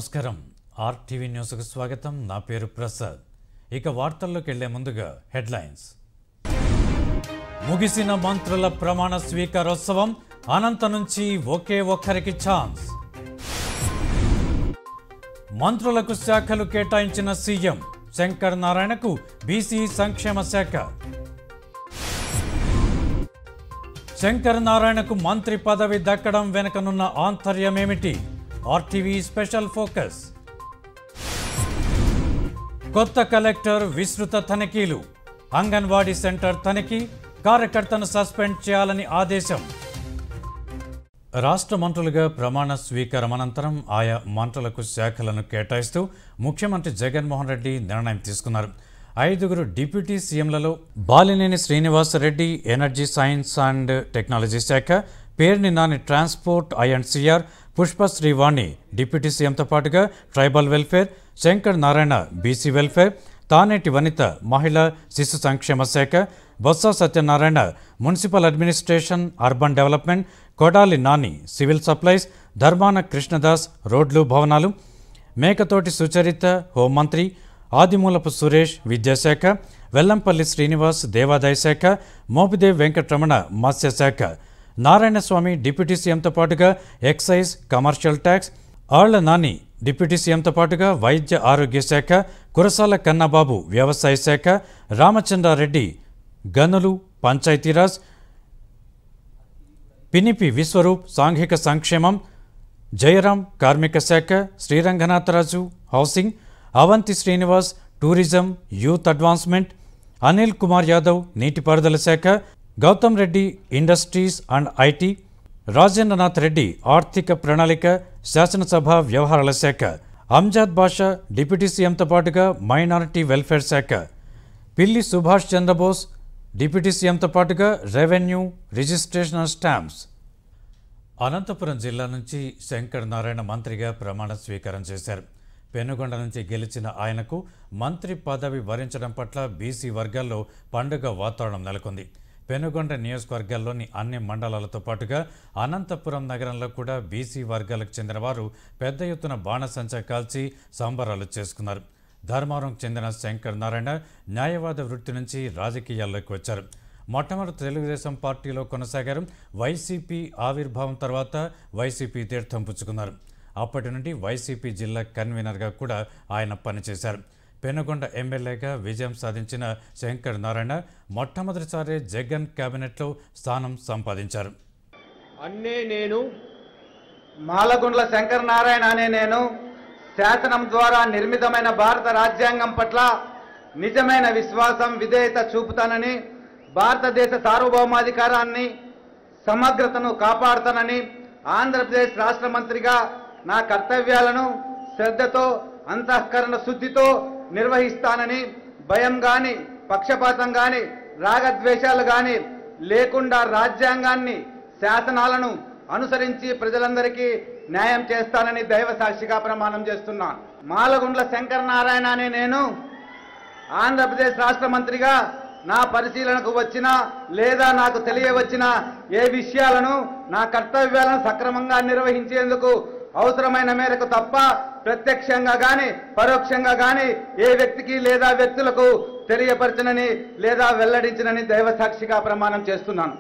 నమస్కారం ఆర్టీవీ న్యూస్కు స్వాగతం నా పేరు ప్రసాద్ ఇక వార్తల్లోకి వెళ్లే ముందుగా హెడ్లైన్స్ ముగిసిన మంత్రుల ప్రమాణ స్వీకారోత్సవం అనంత నుంచి ఒకే ఒక్కరికి ఛాన్స్ మంత్రులకు శాఖలు కేటాయించిన సీఎం శంకర్ నారాయణకు బీసీ సంక్షేమ శాఖ శంకర్ నారాయణకు మంత్రి పదవి దక్కడం వెనుకనున్న ఆంతర్యమేమిటి ఆర్టీవీ స్పెషల్ ఫోకస్ కొత్త కలెక్టర్ విస్తృత తనిఖీలు అంగన్వాడీ సెంటర్ తనిఖీ కార్యకర్తను సస్పెండ్ చేయాలని ఆదేశం రాష్ట్ర మంత్రులుగా ప్రమాణ స్వీకారం అనంతరం ఆయా మంత్రులకు శాఖలను కేటాయిస్తూ ముఖ్యమంత్రి జగన్మోహన్ రెడ్డి నిర్ణయం తీసుకున్నారు ఐదుగురు డిప్యూటీ సీఎంలలో Balineni Srinivasa Reddy energy science and technology శాఖ పేర్ని నాని ట్రాన్స్పోర్ట్ ఐఎండ్సీఆర్ పుష్ప శ్రీవాణి డిప్యూటీ సీఎంతో పాటుగా tribal welfare Shankar Narayana BC welfare Taneti Vanitha మహిళా శిశు సంక్షేమ శాఖ Botsa Satyanarayana municipal administration urban development Kodali Nani civil supplies Dharmana Krishnadas రోడ్లు భవనాలు మేకతోటి సుచరిత హోంమంత్రి ఆదిమూలపు సురేష్ విద్యాశాఖ వెల్లంపల్లి శ్రీనివాస్ దేవాదాయ శాఖ మోపిదేవ్ వెంకటరమణ మత్స్యశాఖ నారాయణస్వామి డిప్యూటీ సీఎంతో పాటుగా excise commercial tax Alla Nani deputy సీఎంతో పాటుగా వైద్య ఆరోగ్య శాఖ కురసాల కన్నబాబు వ్యవసాయ శాఖ రామచంద్రారెడ్డి గనులు పంచాయతీరాజ్ పినిపి విశ్వరూప్ సాంఘిక సంక్షేమం జయరాం కార్మిక శాఖ Sriranganatharaju housing Avanthi Srinivas tourism youth advancement Anil Kumar Yadav నీటిపారుదల శాఖ Gautam Reddy industries and IT Rajendranath Reddy ఆర్థిక ప్రణాళిక శాసనసభ వ్యవహారాల శాఖ అంజాద్ బాషా డిప్యూటీ సీఎంతో పాటుగా మైనారిటీ వెల్ఫేర్ శాఖ పిల్లి సుభాష్ చంద్రబోస్ డిప్యూటీ సీఎంతో పాటుగా revenue registration and stamps Anantapur జిల్లా నుంచి శంకర్ నారాయణ మంత్రిగా ప్రమాణ స్వీకారం చేశారు పెనుగొండ నుంచి గెలిచిన ఆయనకు మంత్రి పదవి వరించడం పట్ల బీసీ వర్గాల్లో పండుగ వాతావరణం నెలకొంది పెనుగొండ నియోజకవర్గాల్లోని అన్ని మండలాలతో పాటుగా అనంతపురం నగరంలో కూడా బీసీ వర్గాలకు చెందిన వారు పెద్ద ఎత్తున బాణసంచా కాల్చి సంబరాలు చేసుకున్నారు ధర్మారంకు చెందిన శంకర్ నారాయణ న్యాయవాద వృత్తి నుంచి రాజకీయాల్లోకి వచ్చారు మొట్టమొదటి తెలుగుదేశం పార్టీలో కొనసాగారు వైసీపీ ఆవిర్భావం తర్వాత వైసీపీ తీర్థం పుచ్చుకున్నారు అప్పటి నుండి వైసీపీ జిల్లా కన్వీనర్గా కూడా ఆయన పనిచేశారు పెనుగొండ ఎమ్మెల్యేగా విజయం సాధించిన శంకర్ నారాయణ మొట్టమొదటిసారి జగన్ కేబినెట్లో స్థానం సంపాదించారు అన్నే నేను మాలగుండ్ల శంకర నారాయణ అనే నేను శాసనం ద్వారా నిర్మితమైన భారత రాజ్యాంగం పట్ల నిజమైన విశ్వాసం విధేయత చూపుతానని భారతదేశ సార్వభౌమాధికారాన్ని సమగ్రతను కాపాడుతానని ఆంధ్రప్రదేశ్ రాష్ట్ర మంత్రిగా నా కర్తవ్యాలను శ్రద్ధతో అంతఃకరణ శుద్ధితో నిర్వహిస్తానని భయం గాని పక్షపాతం గాని రాగద్వేషాలు గాని లేకుండా రాజ్యాంగాన్ని శాసనాలను అనుసరించి ప్రజలందరికీ న్యాయం చేస్తానని దైవ సాక్షిగా ప్రమాణం చేస్తున్నాను మాలగుండ్ల శంకర నారాయణ అనే నేను ఆంధ్రప్రదేశ్ రాష్ట్ర మంత్రిగా నా పరిశీలనకు వచ్చిన లేదా నాకు తెలియవచ్చిన ఏ విషయాలను నా కర్తవ్యాలను సక్రమంగా నిర్వహించేందుకు అవసరమైన మేరకు తప్ప ప్రత్యక్షంగా గాని పరోక్షంగా గాని ఏ వ్యక్తికి లేదా వ్యక్తులకు తెలియపరచనని లేదా వెల్లడించనని దైవ సాక్షిగా ప్రమాణం చేస్తున్నాను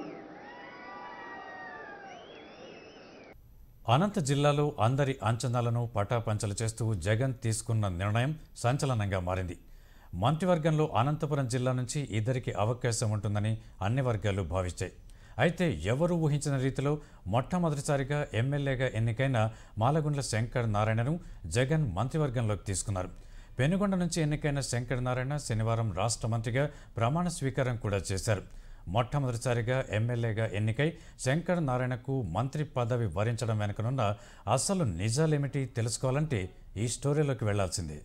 అనంత జిల్లాలో అందరి అంచనాలను పటాపంచలు చేస్తూ జగన్ తీసుకున్న నిర్ణయం సంచలనంగా మారింది మంత్రివర్గంలో అనంతపురం జిల్లా నుంచి ఇద్దరికి అవకాశం ఉంటుందని అన్ని వర్గాలు భావించాయి అయితే ఎవరు ఊహించిన రీతిలో మొట్టమొదటిసారిగా ఎమ్మెల్యేగా ఎన్నికైన మాలగుండ్ల శంకర్ నారాయణను జగన్ మంత్రివర్గంలోకి తీసుకున్నారు పెనుగొండ నుంచి ఎన్నికైన శంకర్ నారాయణ శనివారం రాష్ట్ర మంత్రిగా ప్రమాణ స్వీకారం కూడా చేశారు మొట్టమొదటిసారిగా ఎమ్మెల్యేగా ఎన్నికై శంకర్ నారాయణకు మంత్రి పదవి వరించడం వెనుకనున్న అసలు నిజాలేమిటి తెలుసుకోవాలంటే ఈ స్టోరీలోకి వెళ్లాల్సిందే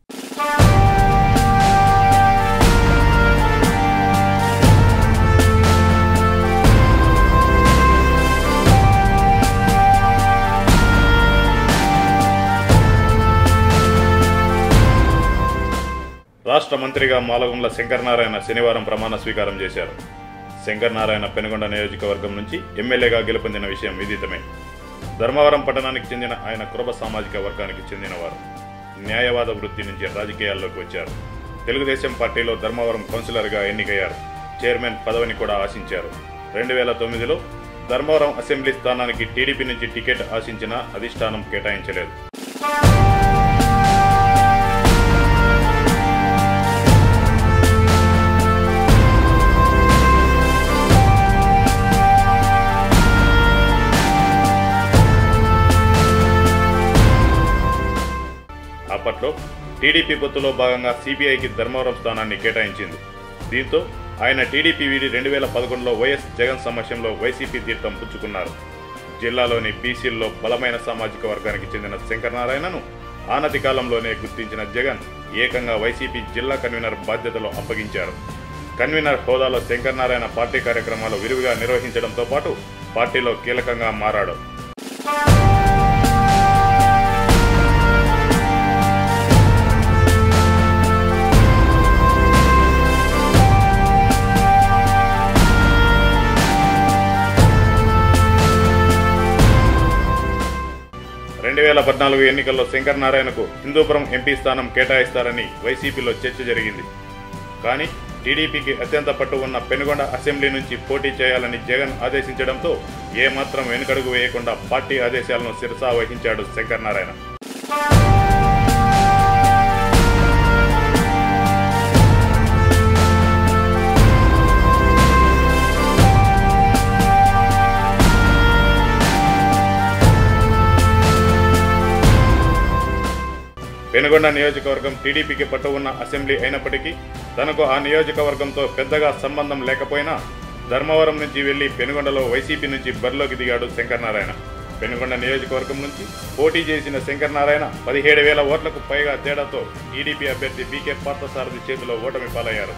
రాష్ట్ర మంత్రిగా మాలగుండ్ల శంకరనారాయణ శనివారం ప్రమాణ స్వీకారం చేశారు శంకరనారాయణ పెనుగొండ నియోజకవర్గం నుంచి ఎమ్మెల్యేగా గెలుపొందిన విషయం విదితమే ధర్మవరం పట్టణానికి చెందిన ఆయన కురబ సామాజిక వర్గానికి చెందినవారు న్యాయవాద వృత్తి నుంచి రాజకీయాల్లోకి వచ్చారు తెలుగుదేశం పార్టీలో ధర్మవరం కౌన్సిలర్గా ఎన్నికయ్యారు చైర్మన్ పదవిని కూడా ఆశించారు రెండు వేల తొమ్మిదిలో ధర్మవరం అసెంబ్లీ స్థానానికి టీడీపీ నుంచి టికెట్ ఆశించిన అధిష్టానం కేటాయించలేదు అప్పట్లో టీడీపీ పొత్తులో భాగంగా సిపిఐకి ధర్మవరం స్థానాన్ని కేటాయించింది దీంతో ఆయన టీడీపీ వీడి రెండు వేల పదకొండులో వైఎస్ జగన్ సమక్షంలో వైసీపీ తీర్థం పుచ్చుకున్నారు జిల్లాలోని బీసీల్లో బలమైన సామాజిక వర్గానికి చెందిన శంకరనారాయణను ఆనతి కాలంలోనే గుర్తించిన జగన్ ఏకంగా వైసీపీ జిల్లా కన్వీనర్ బాధ్యతలు అప్పగించారు కన్వీనర్ హోదాలో శంకరనారాయణ పార్టీ కార్యక్రమాలు విరివిగా నిర్వహించడంతో పాటు పార్టీలో కీలకంగా మారాడు రెండు వేల పద్నాలుగు ఎన్నికల్లో శంకర్ నారాయణకు హిందూపురం ఎంపీ స్థానం కేటాయిస్తారని వైసీపీలో చర్చ జరిగింది కానీ టీడీపీకి అత్యంత పట్టు ఉన్న పెనుగొండ అసెంబ్లీ నుంచి పోటీ చేయాలని జగన్ ఆదేశించడంతో ఏమాత్రం వెనుకడుగు వేయకుండా పార్టీ ఆదేశాలను శిరసా వహించాడు శంకర్ నారాయణ పెనుగొండ నియోజకవర్గం టీడీపీకి పట్టు ఉన్న అసెంబ్లీ అయినప్పటికీ తనకు ఆ నియోజకవర్గంతో పెద్దగా సంబంధం లేకపోయినా ధర్మవరం నుంచి వెళ్లి పెనుగొండలో వైసీపీ నుంచి బరిలోకి దిగాడు శంకరనారాయణ పెనుగొండ నియోజకవర్గం నుంచి పోటీ చేసిన శంకరనారాయణ పదిహేడు వేల ఓట్లకు పైగా తేడాతో టీడీపీ అభ్యర్థి బీకే పార్థసారథి చేతిలో ఓటమి పాలయ్యారు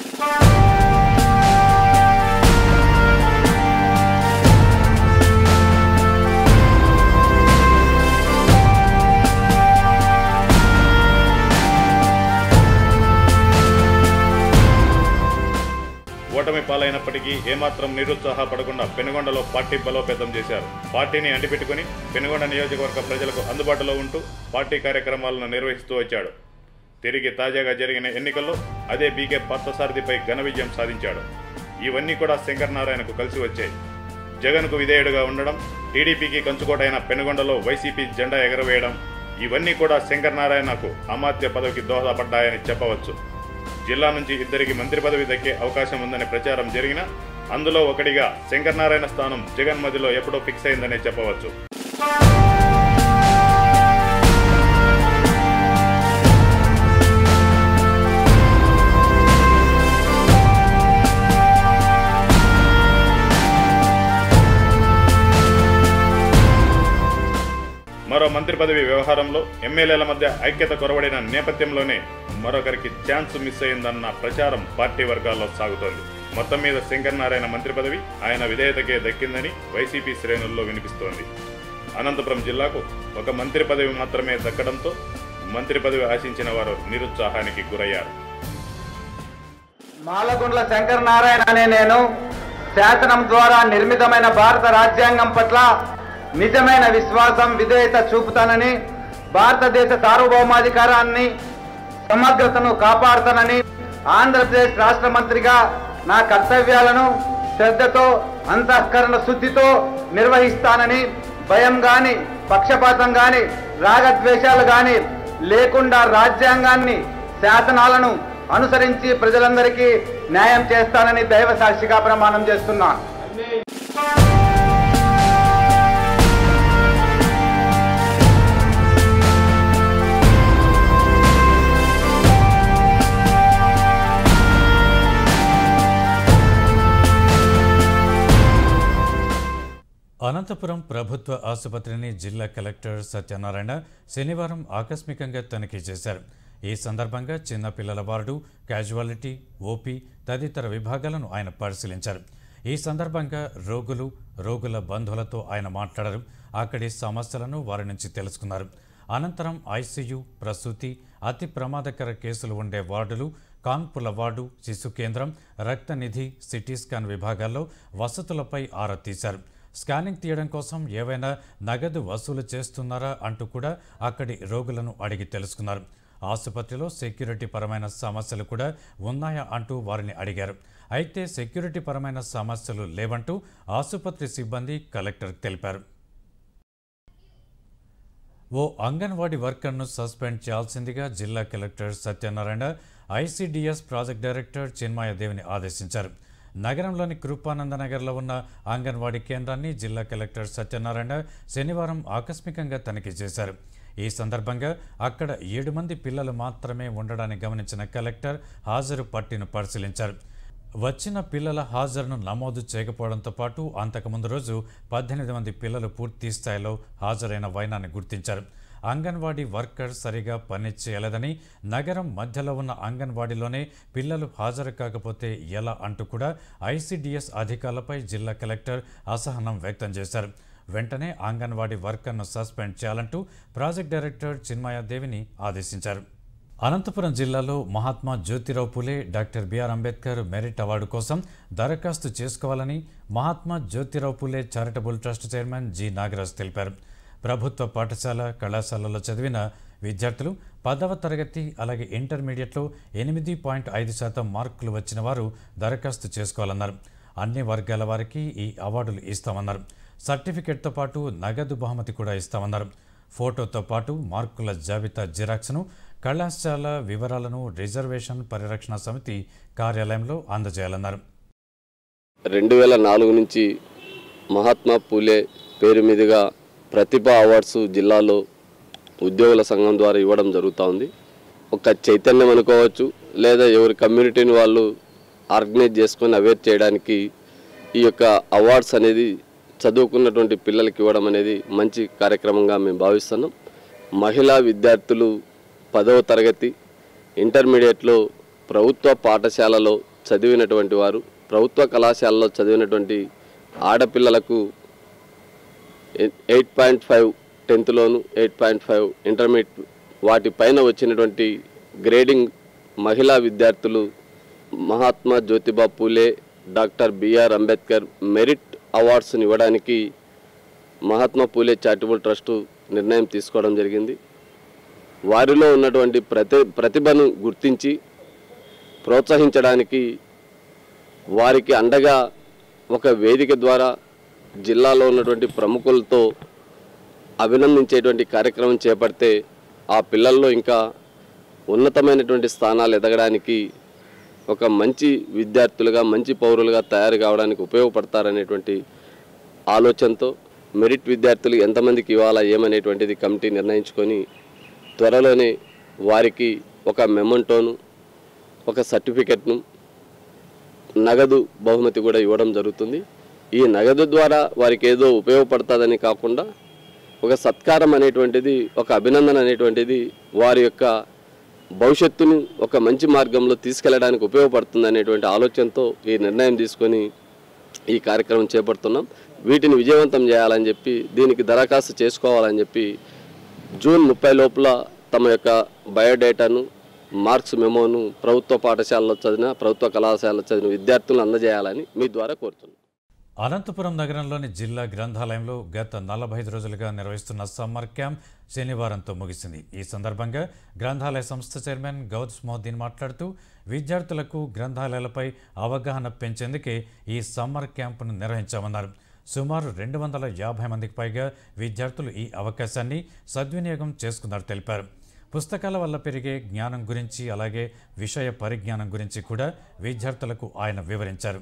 ఓటమి పాలైనప్పటికీ ఏమాత్రం నిరుత్సాహపడకుండా పెనుగొండలో పార్టీ బలోపేతం చేశారు పార్టీని అంటిపెట్టుకుని పెనుగొండ నియోజకవర్గ ప్రజలకు అందుబాటులో ఉంటూ పార్టీ కార్యక్రమాలను నిర్వహిస్తూ వచ్చాడు తిరిగి తాజాగా జరిగిన ఎన్నికల్లో అదే బీకే పార్థసారథిపై ఘన విజయం సాధించాడు ఇవన్నీ కూడా శంకర్ నారాయణకు కలిసి వచ్చాయి జగన్కు విధేయుడుగా ఉండడం టీడీపీకి కంచుకోటైన పెనుగొండలో వైసీపీ జెండా ఎగరవేయడం ఇవన్నీ కూడా శంకర్ నారాయణకు అమాత్య పదవికి దోహదపడ్డాయని చెప్పవచ్చు జిల్లా నుంచి ఇద్దరికి మంత్రి పదవి దక్కే అవకాశం ఉందనే ప్రచారం జరిగినా అందులో ఒకటిగా శంకర్ నారాయణ స్థానం జగన్ మధ్యలో ఎప్పుడో ఫిక్స్ అయిందనే చెప్పవచ్చు మరో మంత్రి పదవి వ్యవహారంలో ఎమ్మెల్యేల మధ్య ఐక్యత కొరవడిన నేపథ్యంలోనే మరొకరికి ఛాన్స్ మిస్ అయిందన్న ప్రచారం పార్టీ వర్గాల్లో సాగుతోంది మొత్తం మీద శంకర్ నారాయణ మంత్రి పదవి ఆయన విధేయతకే దక్కిందని వైసీపీ శ్రేణుల్లో వినిపిస్తోంది అనంతపురం జిల్లాకు ఒక మంత్రి పదవి మాత్రమే దక్కడంతో మంత్రి పదవి ఆశించిన వారు నిరుత్సాహానికి గురయ్యారు మాలగుండ్ల శంకర్ నారాయణ అనే నేను శాసనం ద్వారా నిర్మితమైన భారత రాజ్యాంగం పట్ల నిజమైన విశ్వాసం విధేయత చూపుతానని భారతదేశ సార్వభౌమాధికారాన్ని సమగ్రతను కాపాడుతానని ఆంధ్రప్రదేశ్ రాష్ట్ర మంత్రిగా నా కర్తవ్యాలను శ్రద్ధతో అంతఃకరణ శుద్ధితో నిర్వహిస్తానని భయం గాని పక్షపాతం గాని రాగద్వేషాలు గాని లేకుండా రాజ్యాంగాన్ని శాసనాలను అనుసరించి ప్రజలందరికీ న్యాయం చేస్తానని దైవ సాక్షిగా ప్రమాణం చేస్తున్నాను అనంతపురం ప్రభుత్వ ఆసుపత్రిని జిల్లా కలెక్టర్ సత్యనారాయణ శనివారం ఆకస్మికంగా తనిఖీ చేశారు ఈ సందర్భంగా చిన్న పిల్లల వార్డు క్యాజువాలిటీ ఓపీ తదితర విభాగాలను ఆయన పరిశీలించారు ఈ సందర్భంగా రోగులు రోగుల బంధువులతో ఆయన మాట్లాడారు అక్కడి సమస్యలను వారి నుంచి తెలుసుకున్నారు అనంతరం ఐసీయూ ప్రసూతి అతి ప్రమాదకర కేసులు ఉండే వార్డులు కాన్పుల వార్డు శిశు కేంద్రం రక్తనిధి సిటీ స్కాన్ విభాగాల్లో వసతులపై ఆరా తీశారు స్కానింగ్ తీయడం కోసం ఏవైనా నగదు వసూలు చేస్తున్నారా అంటూ కూడా అక్కడి రోగులను అడిగి తెలుసుకున్నారు ఆసుపత్రిలో సెక్యూరిటీ పరమైన సమస్యలు కూడా ఉన్నాయా అంటూ వారిని అడిగారు అయితే సెక్యూరిటీ పరమైన సమస్యలు లేవంటూ ఆసుపత్రి సిబ్బంది కలెక్టర్ తెలిపారు ఓ అంగన్వాడీ వర్కర్ను సస్పెండ్ చేయాల్సిందిగా జిల్లా collector Satyanarayana ICDS project director చిన్మయదేవిని ఆదేశించారు నగరంలోని కృపానంద నగర్లో ఉన్న అంగన్వాడీ కేంద్రాన్ని జిల్లా కలెక్టర్ సత్యనారాయణ శనివారం ఆకస్మికంగా తనిఖీ చేశారు ఈ సందర్భంగా అక్కడ ఏడు మంది పిల్లలు మాత్రమే ఉండడాన్ని గమనించిన కలెక్టర్ హాజరు పట్టిను పరిశీలించారు వచ్చిన పిల్లల హాజరును నమోదు చేయకపోవడంతో పాటు అంతకుముందు రోజు పద్దెనిమిది మంది పిల్లలు పూర్తి స్థాయిలో హాజరైన వైనాన్ని గుర్తించారు అంగన్వాడీ వర్కర్ సరిగా పని చేయలేదని నగరం మధ్యలో ఉన్న అంగన్వాడీలోనే పిల్లలు హాజరు కాకపోతే ఎలా అంటూ కూడా ఐసీడీఎస్ అధికారులపై జిల్లా కలెక్టర్ అసహనం వ్యక్తం చేశారు వెంటనే అంగన్వాడీ వర్కర్ను సస్పెండ్ చేయాలంటూ ప్రాజెక్ట్ డైరెక్టర్ చిన్మయాదేవిని ఆదేశించారు అనంతపురం జిల్లాలో Mahatma Jyotirao Phule doctor BR Ambedkar merit award కోసం దరఖాస్తు చేసుకోవాలని Mahatma Jyotirao Phule charitable trust chairman G Nagaraj తెలిపారు ప్రభుత్వ పాఠశాల కళాశాలలో చదివిన విద్యార్థులు పదవ తరగతి అలాగే ఇంటర్మీడియట్లో ఎనిమిది పాయింట్ ఐదు శాతం మార్కులు వచ్చిన వారు దరఖాస్తు చేసుకోవాలన్నారు అన్ని వర్గాల వారికి ఈ అవార్డులు ఇస్తామన్నారు సర్టిఫికెట్తో పాటు నగదు బహుమతి కూడా ఇస్తామన్నారు ఫోటోతో పాటు మార్కుల జాబితా జిరాక్స్ను కళాశాల వివరాలను రిజర్వేషన్ పరిరక్షణ సమితి కార్యాలయంలో అందజేయాలన్నారు రెండు వేల నాలుగు నుంచి మహాత్మా పూలే పేరు మీదుగా ప్రతిభ అవార్డ్స్ జిల్లాలో ఉద్యోగుల సంఘం ద్వారా ఇవ్వడం జరుగుతూ ఉంది ఒక చైతన్యం అనుకోవచ్చు లేదా ఎవరి కమ్యూనిటీని వాళ్ళు ఆర్గనైజ్ చేసుకొని అవేర్ చేయడానికి ఈ యొక్క అవార్డ్స్ అనేది చదువుకున్నటువంటి పిల్లలకి ఇవ్వడం అనేది మంచి కార్యక్రమంగా మేము భావిస్తున్నాం మహిళా విద్యార్థులు పదవ తరగతి ఇంటర్మీడియట్లో ప్రభుత్వ పాఠశాలలో చదివినటువంటి వారు ప్రభుత్వ కళాశాలలో చదివినటువంటి ఆడపిల్లలకు ఎయిట్ పాయింట్ ఫైవ్ టెన్త్లోను ఎయిట్ పాయింట్ ఫైవ్ ఇంటర్మీడియట్ వాటిపైన వచ్చినటువంటి గ్రేడింగ్ మహిళా విద్యార్థులు Mahatma Jyotiba Phule doctor BR Ambedkar merit అవార్డ్స్ని ఇవ్వడానికి మహాత్మా పూలే చారిటబుల్ ట్రస్టు నిర్ణయం తీసుకోవడం జరిగింది వారిలో ఉన్నటువంటి ప్రతి ప్రతిభను గుర్తించి ప్రోత్సహించడానికి వారికి అండగా ఒక వేదిక ద్వారా జిల్లాలో ఉన్నటువంటి ప్రముఖులతో అభినందించేటువంటి కార్యక్రమం చేపడితే ఆ పిల్లల్లో ఇంకా ఉన్నతమైనటువంటి స్థానాలు ఎదగడానికి ఒక మంచి విద్యార్థులుగా మంచి పౌరులుగా తయారు కావడానికి ఉపయోగపడతారనేటువంటి ఆలోచనతో మెరిట్ విద్యార్థులు ఎంతమందికి ఇవ్వాలా ఏమనేటువంటిది కమిటీ నిర్ణయించుకొని త్వరలోనే వారికి ఒక మెమంటోను ఒక సర్టిఫికెట్ను నగదు బహుమతి కూడా ఇవ్వడం జరుగుతుంది ఈ నగదు ద్వారా వారికి ఏదో ఉపయోగపడుతుందని కాకుండా ఒక సత్కారం అనేటువంటిది ఒక అభినందన అనేటువంటిది వారి యొక్క భవిష్యత్తును ఒక మంచి మార్గంలో తీసుకెళ్ళడానికి ఉపయోగపడుతుంది అనేటువంటి ఆలోచనతో ఈ నిర్ణయం తీసుకొని ఈ కార్యక్రమం చేపడుతున్నాం వీటిని విజయవంతం చేయాలని చెప్పి దీనికి దరఖాస్తు చేసుకోవాలని చెప్పి జూన్ ముప్పై లోపల తమ యొక్క బయోడేటాను మార్క్స్ మెమోను ప్రభుత్వ పాఠశాలలో చదివిన ప్రభుత్వ కళాశాలలో చదివిన విద్యార్థులను అందజేయాలని మీ ద్వారా కోరుతున్నాను అనంతపురం నగరంలోని జిల్లా గ్రంథాలయంలో గత నలభై ఐదు రోజులుగా నిర్వహిస్తున్న సమ్మర్ క్యాంప్ శనివారంతో ముగిసింది ఈ సందర్భంగా గ్రంథాలయ సంస్థ చైర్మన్ గౌత్ మోద్దీన్ మాట్లాడుతూ విద్యార్థులకు గ్రంథాలయాలపై అవగాహన పెంచేందుకే ఈ సమ్మర్ క్యాంపును నిర్వహించామన్నారు సుమారు రెండు వందల యాభై మందికి పైగా విద్యార్థులు ఈ అవకాశాన్ని సద్వినియోగం చేసుకున్నారు తెలిపారు పుస్తకాల వల్ల పెరిగే జ్ఞానం గురించి అలాగే విషయ పరిజ్ఞానం గురించి కూడా విద్యార్థులకు ఆయన వివరించారు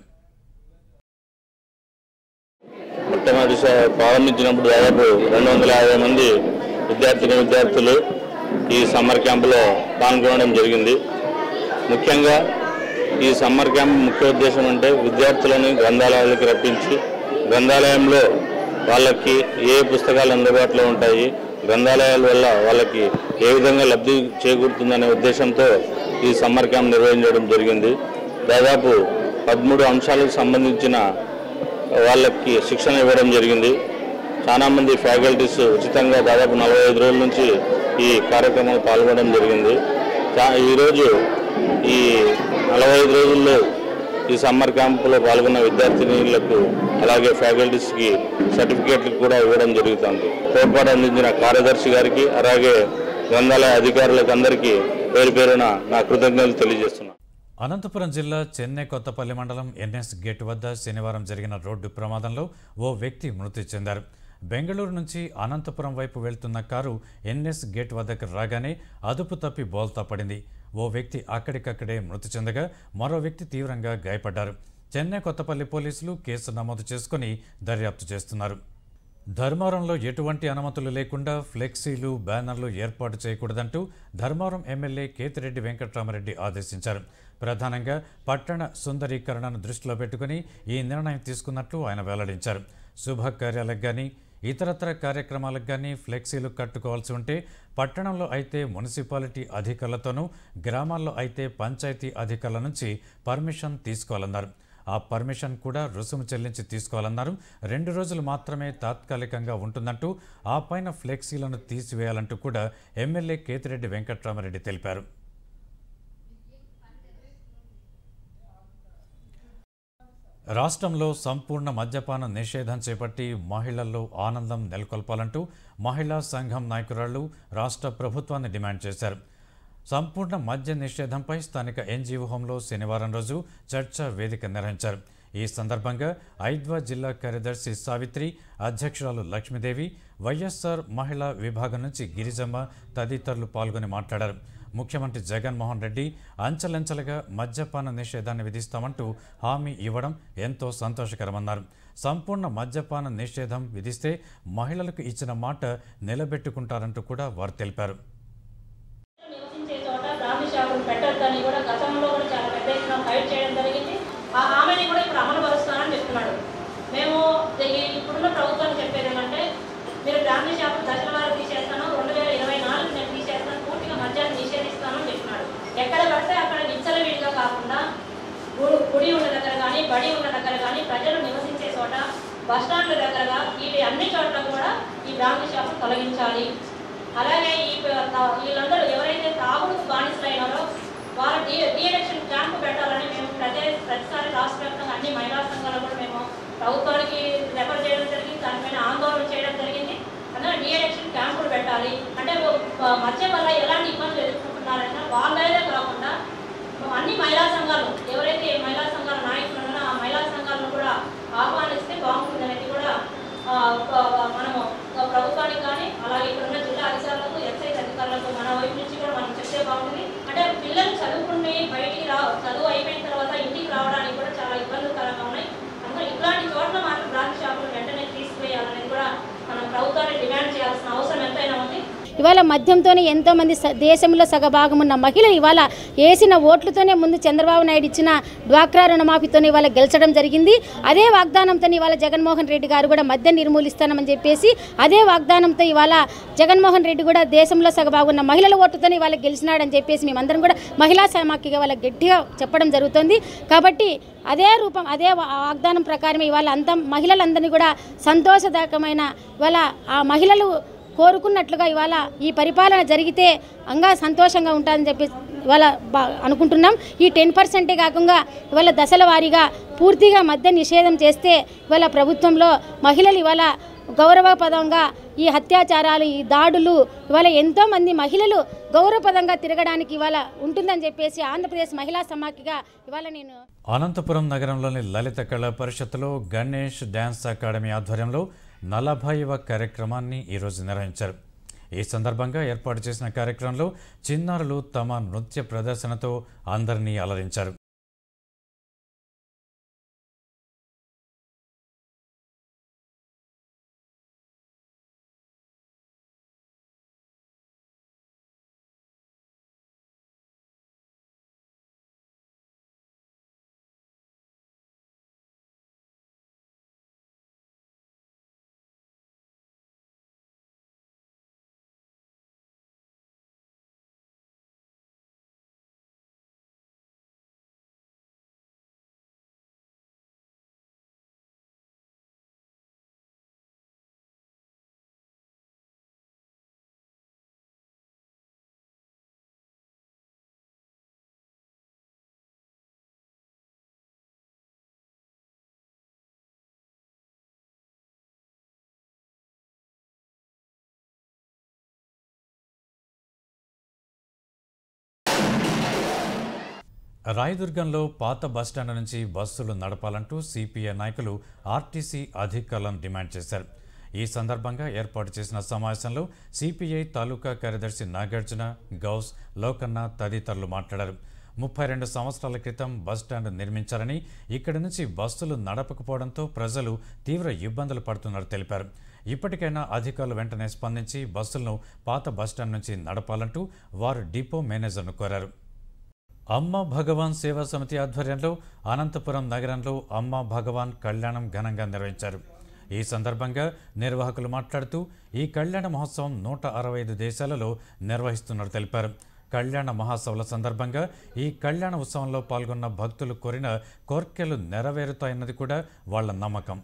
మొట్టమొదటి ప్రారంభించినప్పుడు దాదాపు రెండు వందల యాభై మంది విద్యార్థిని విద్యార్థులు ఈ సమ్మర్ క్యాంపులో పాల్గొనడం జరిగింది ముఖ్యంగా ఈ సమ్మర్ క్యాంప్ ముఖ్య ఉద్దేశం అంటే విద్యార్థులను గ్రంథాలయాలకు రప్పించి గ్రంథాలయంలో వాళ్ళకి ఏ పుస్తకాలు అందుబాటులో ఉంటాయి గ్రంథాలయాల వల్ల వాళ్ళకి ఏ విధంగా లబ్ధి చేకూరుతుందనే ఉద్దేశంతో ఈ సమ్మర్ క్యాంప్ నిర్వహించడం జరిగింది దాదాపు పదమూడు అంశాలకు సంబంధించిన వాళ్ళకి శిక్షణ ఇవ్వడం జరిగింది చాలామంది ఫ్యాకల్టీస్ ఉచితంగా దాదాపు నలభై ఐదు రోజుల నుంచి ఈ కార్యక్రమంలో పాల్గొనడం జరిగింది చా- ఈరోజు ఈ నలభై ఐదు రోజుల్లో ఈ సమ్మర్ క్యాంపులో పాల్గొన్న విద్యార్థినులకు అలాగే ఫ్యాకల్టీస్కి సర్టిఫికేట్లు కూడా ఇవ్వడం జరుగుతుంది తోడ్పాటు అందించిన కార్యదర్శి గారికి అలాగే గ్రంథాలయ అధికారులకు అందరికీ పేరు పేరున నా కృతజ్ఞతలు తెలియజేస్తున్నాను అనంతపురం జిల్లా చెన్నై కొత్తపల్లి మండలం ఎన్ఎస్ గేట్ వద్ద శనివారం జరిగిన రోడ్డు ప్రమాదంలో ఓ వ్యక్తి మృతి చెందారు బెంగళూరు నుంచి అనంతపురం వైపు వెళ్తున్న కారు ఎన్ఎస్ గేట్ వద్దకు రాగానే అదుపు తప్పి బోల్తా పడింది ఓ వ్యక్తి అక్కడికక్కడే మృతి చెందగా మరో వ్యక్తి తీవ్రంగా గాయపడ్డారు చెన్నై కొత్తపల్లి పోలీసులు కేసు నమోదు చేసుకుని దర్యాప్తు చేస్తున్నారు ధర్మవరంలో ఎటువంటి అనుమతులు లేకుండా ఫ్లెక్సీలు బ్యానర్లు ఏర్పాటు చేయకూడదంటూ ధర్మవరం ఎమ్మెల్యే కేతిరెడ్డి వెంకట్రామరెడ్డి ఆదేశించారు ప్రధానంగా పట్టణ సుందరీకరణను దృష్టిలో పెట్టుకుని ఈ నిర్ణయం తీసుకున్నట్లు ఆయన వెల్లడించారు శుభకార్యాలకు కానీ ఇతరత్ర కార్యక్రమాలకు కానీ ఫ్లెక్సీలు కట్టుకోవాల్సి ఉంటే పట్టణంలో అయితే మున్సిపాలిటీ అధికారులతోనూ గ్రామాల్లో అయితే పంచాయతీ అధికారుల నుంచి పర్మిషన్ తీసుకోవాలన్నారు ఆ పర్మిషన్ కూడా రుసుము చెల్లించి తీసుకోవాలన్నారు రెండు రోజులు మాత్రమే తాత్కాలికంగా ఉంటుందంటూ ఆ పైన ఫ్లెక్సీలను తీసివేయాలంటూ కూడా ఎమ్మెల్యే కేతిరెడ్డి వెంకట్రామరెడ్డి తెలిపారు రాష్ట్రంలో సంపూర్ణ మద్యపాన నిషేధం చేపట్టి మహిళల్లో ఆనందం నెలకొల్పాలంటూ మహిళా సంఘం నాయకురాళ్లు రాష్ట్ర ప్రభుత్వాన్ని డిమాండ్ చేశారు సంపూర్ణ మద్య నిషేధంపై స్థానిక ఎన్జీఓ హోంలో శనివారం రోజు చర్చా వేదిక నిర్వహించారు ఈ సందర్భంగా ఐద్వా జిల్లా కార్యదర్శి సావిత్రి అధ్యక్షురాలు లక్ష్మీదేవి వైఎస్ఆర్ మహిళా విభాగం నుంచి గిరిజమ్మ తదితరులు పాల్గొని మాట్లాడారు ముఖ్యమంత్రి జగన్మోహన్ రెడ్డి అంచెలంచెలుగా మద్యపాన నిషేధాన్ని విధిస్తామంటూ హామీ ఇవ్వడం ఎంతో సంతోషకరమన్నారు సంపూర్ణ మద్యపాన నిషేధం విధిస్తే మహిళలకు ఇచ్చిన మాట నిలబెట్టుకుంటారంటూ కూడా వారు తెలిపారు నివసించే చోట బ్రాహ్మీ షాపులు పెట్టొద్దని కూడా గతంలో కూడా చాలా పెద్ద ఎత్తున ఫైట్ చేయడం జరిగింది ఆ హామీని కూడా ఇప్పుడు అమలు పరుస్తానని చెప్తున్నాడు మేము ఈ ఇప్పుడున్న ప్రభుత్వానికి చెప్పేది ఏమంటే మీరు బ్రాహ్మీ షాపులు దశల వారు తీసేస్తాను రెండు వేల ఇరవై నాలుగు నేను తీసేస్తాను పూర్తిగా మద్యాన్ని నిషేధిస్తానని చెప్తున్నాడు ఎక్కడ పడితే అక్కడ విచ్చలవిడిగా కాకుండా గుడి గుడి ఉన్న దగ్గర కానీ బడి ఉన్న దగ్గర కానీ ప్రజలు నివసించే చోట బస్టాండ్ల దగ్గరగా వీటి అన్ని చోట్ల కూడా ఈ బ్రాహ్మీ షాపులు తొలగించాలి అలాగే ఈ ప- తా- వీళ్ళందరూ ఎవరైతే తాగుడుకు బానిసలైనారో వాళ్ళ డీ డీఎలక్షన్ క్యాంపు పెట్టాలని మేము ప్రతి ప్రతిసారి రాష్ట్ర వ్యాప్తంగా అన్ని మహిళా సంఘాలు కూడా మేము ప్రభుత్వానికి రెఫర్ చేయడం జరిగింది దానిపైన ఆందోళన చేయడం జరిగింది అందులో డీఎలక్షన్ క్యాంపులు పెట్టాలి అంటే ఓ- ప- మద్యం వల్ల ఎలాంటి ఇబ్బందులు ఎదుర్కొంటున్నారైనా వాళ్ళదే కాకుండా అన్ని మహిళా సంఘాలు ఎవరైతే ఈ మహిళా సంఘాల నాయకులు ఉన్నారో ఆ మహిళా సంఘాలను కూడా ఆహ్వానిస్తే బాగుంటుంది అనేది కూడా ఆ, ప- మనము ప్రభుత్వానికి కానీ అలాగే ఇక్కడ ఉన్న జిల్లా అధికారులకు ఎక్సైజ్ అధికారులకు మన వైపు నుంచి కూడా మనం చెప్తే బాగుంటుంది అంటే పిల్లలు చదువుకుని బయటికి రా చదువు అయిపోయిన తర్వాత ఇంటికి రావడానికి కూడా చాలా ఇబ్బందికరంగా ఉన్నాయి అందుకని ఇట్లాంటి చోట్ల మాత్రం బ్రాంచ్ షాపులు వెంటనే తీసివేయాలనేది కూడా మనం ప్రభుత్వాన్ని డిమాండ్ చేయాల్సిన అవసరం ఎంతైనా ఉంది ఇవాళ మద్యంతోనే ఎంతోమంది స- దేశంలో సగభాగం ఉన్న మహిళలు ఇవాళ వేసిన ఓట్లతోనే ముందు చంద్రబాబు నాయుడు ఇచ్చిన డ్వాక్రా రుణమాఫీతోనే ఇవాళ గెలిచడం జరిగింది అదే వాగ్దానంతో ఇవాళ జగన్మోహన్ రెడ్డి గారు కూడా మద్యం నిర్మూలిస్తానని చెప్పేసి అదే వాగ్దానంతో ఇవాళ జగన్మోహన్ రెడ్డి కూడా దేశంలో సగభాగం ఉన్న మహిళల ఓట్లతోనే ఇవాళ గెలిచినాడని చెప్పేసి మేమందరం కూడా మహిళా సమాఖ్యగా వాళ్ళ గట్టిగా చెప్పడం జరుగుతుంది కాబట్టి అదే రూపం అదే వా- వాగ్దానం ప్రకారం ఇవాళ అంత మహిళలందరినీ కూడా సంతోషదాయకమైన ఇవాళ ఆ మహిళలు కోరుకున్నట్లుగా ఇవాళ ఈ పరిపాలన జరిగితే అంగా సంతోషంగా ఉంటుందని చెప్పి ఇవాళ బా అనుకుంటున్నాం ఈ టెన్ పర్సెంటే కాకుండా ఇవాళ దశల వారీగా పూర్తిగా మద్య నిషేధం చేస్తే ఇవాళ ప్రభుత్వంలో మహిళలు ఇవాళ గౌరవపదంగా ఈ అత్యాచారాలు ఈ దాడులు ఇవాళ ఎంతోమంది మహిళలు గౌరవపదంగా తిరగడానికి ఇవాళ ఉంటుందని చెప్పేసి ఆంధ్రప్రదేశ్ మహిళా సమాఖ్యగా ఇవాళ నేను అనంతపురం నగరంలోని లలిత కళా పరిషత్తులో గణేష్ డ్యాన్స్ అకాడమీ ఆధ్వర్యంలో నలభైవ కార్యక్రమాన్ని ఈరోజు నిర్వహించారు ఈ సందర్భంగా ఏర్పాటు చేసిన కార్యక్రమంలో చిన్నారులు తమ నృత్య ప్రదర్శనతో అందరినీ అలరించారు రాయదుర్గంలో పాత బస్టాండ్ నుంచి బస్సులు నడపాలంటూ సిపిఐ నాయకులు ఆర్టీసీ అధికారులను డిమాండ్ చేశారు ఈ సందర్భంగా ఏర్పాటు చేసిన సమావేశంలో సిపిఐ తాలూకా కార్యదర్శి నాగార్జున గౌస్ లోకన్న తదితరులు మాట్లాడారు ముప్పై రెండు సంవత్సరాల క్రితం బస్టాండ్ నిర్మించారని ఇక్కడి నుంచి బస్సులు నడపకపోవడంతో ప్రజలు తీవ్ర ఇబ్బందులు పడుతున్నారు తెలిపారు ఇప్పటికైనా అధికారులు వెంటనే స్పందించి బస్సులను పాత బస్టాండ్ నుంచి నడపాలంటూ వారు డిపో మేనేజర్ను కోరారు అమ్మ భగవాన్ సేవా సమితి ఆధ్వర్యంలో అనంతపురం నగరంలో అమ్మ భగవాన్ కళ్యాణం ఘనంగా నిర్వహించారు ఈ సందర్భంగా నిర్వాహకులు మాట్లాడుతూ ఈ కళ్యాణ మహోత్సవం నూట అరవై ఐదు దేశాలలో నిర్వహిస్తున్నట్టు తెలిపారు కళ్యాణ మహాసభల సందర్భంగా ఈ కళ్యాణ ఉత్సవంలో పాల్గొన్న భక్తులు కోరిన కోర్కెలు నెరవేరుతాయన్నది కూడా వాళ్ళ నమ్మకం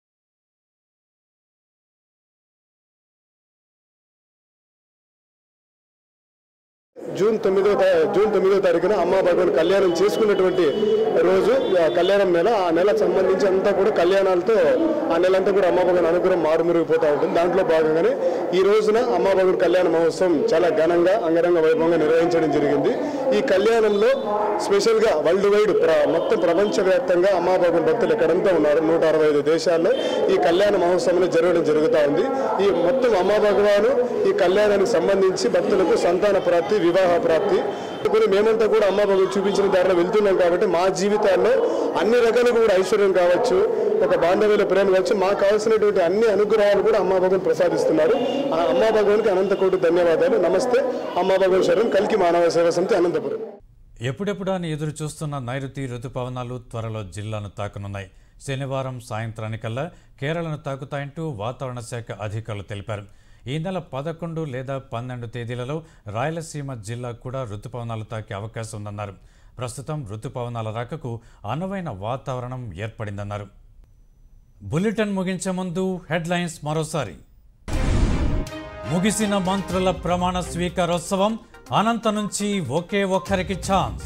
జూన్ తొమ్మిదో తా- జూన్ తొమ్మిదో తారీఖున అమ్మా భగవాన్ కళ్యాణం చేసుకున్నటువంటి రోజు ఆ కళ్యాణం నెల ఆ నెలకు సంబంధించి అంతా కూడా కళ్యాణాలతో ఆ నెల అంతా కూడా అమ్మా భగవాన్ అనుగ్రహం మారుమురిగిపోతూ ఉంటుంది దాంట్లో భాగంగానే ఈ రోజున అమ్మా భగవాన్ కళ్యాణ మహోత్సవం చాలా ఘనంగా అంగరంగ వైభవంగా నిర్వహించడం జరిగింది ఈ కళ్యాణంలో స్పెషల్గా వరల్డ్ వైడ్ ప్ర మొత్తం ప్రపంచవ్యాప్తంగా అమ్మా భగవాన్ భక్తులు ఎక్కడంతా ఉన్నారు నూట అరవై ఐదు దేశాల్లో ఈ కళ్యాణ మహోత్సవం జరగడం జరుగుతూ ఉంది ఈ మొత్తం అమ్మా భగవాను ఈ కళ్యాణానికి సంబంధించి భక్తులకు సంతాన ప్రాప్తి వివాహ ప్రాప్తి కొన్ని మేమంతా కూడా అమ్మా భగవాన్ చూపించిన దారిలో వెళ్తున్నాం కాబట్టి మా జీవితాల్లో అన్ని రకాలుగా కూడా ఐశ్వర్యం కావచ్చు ఒక బాంధవ్యుల ప్రేమ కావచ్చు మాకు కావాల్సినటువంటి అన్ని అనుగ్రహాలు కూడా అమ్మా భగవాన్ ప్రసాదిస్తున్నారు ఆ అమ్మా భగవాన్కి అనంత కోటి ధన్యవాదాలు నమస్తే అమ్మా భగవాన్ శరణం కలికి మానవ సేవ సమితి అనంతపురం ఎప్పుడెప్పుడా అని ఎదురు చూస్తున్న నైరుతి రుతుపవనాలు త్వరలో జిల్లాను తాకనున్నాయి శనివారం సాయంత్రానికల్లా కేరళను తాకుతాయంటూ వాతావరణ శాఖ అధికారులు తెలిపారు ఈ నెల పదకొండు లేదా పన్నెండు తేదీలలో రాయలసీమ జిల్లా కూడా రుతుపవనాలు తాకే అవకాశం ఉందన్నారు ప్రస్తుతం రుతుపవనాల రాకకు అనువైన వాతావరణం ఏర్పడిందన్నారు బులెటిన్ ముగించే ముందు హెడ్లైన్స్ మరోసారి ముగిసిన మంత్రుల ప్రమాణ స్వీకారోత్సవం అనంత నుంచి ఒకే ఒక్కరికి ఛాన్స్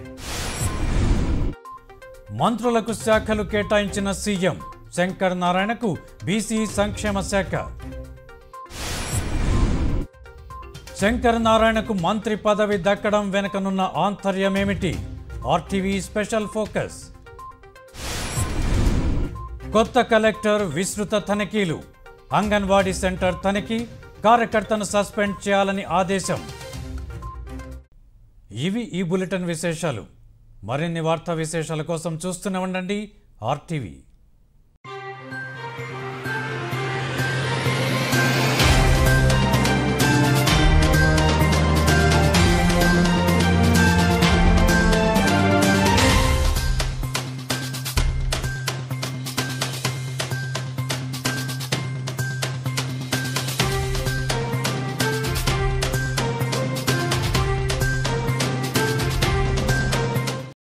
మంత్రులకు శాఖలు కేటాయించిన సీఎం శంకర్ నారాయణకు బీసీ సంక్షేమ శాఖ శంకర్ నారాయణకు మంత్రి పదవి దక్కడం వెనుకనున్న ఆంతర్యమేమిటి ఆర్టీవీ స్పెషల్ ఫోకస్ కొత్త కలెక్టర్ విస్తృత తనిఖీలు అంగన్వాడీ సెంటర్ తనిఖీ కార్యకర్తను సస్పెండ్ చేయాలని ఆదేశం ఇవి ఈ బులెటిన్ విశేషాలు మరిన్ని వార్తా విశేషాల కోసం చూస్తూనే ఉండండి ఆర్టీవీ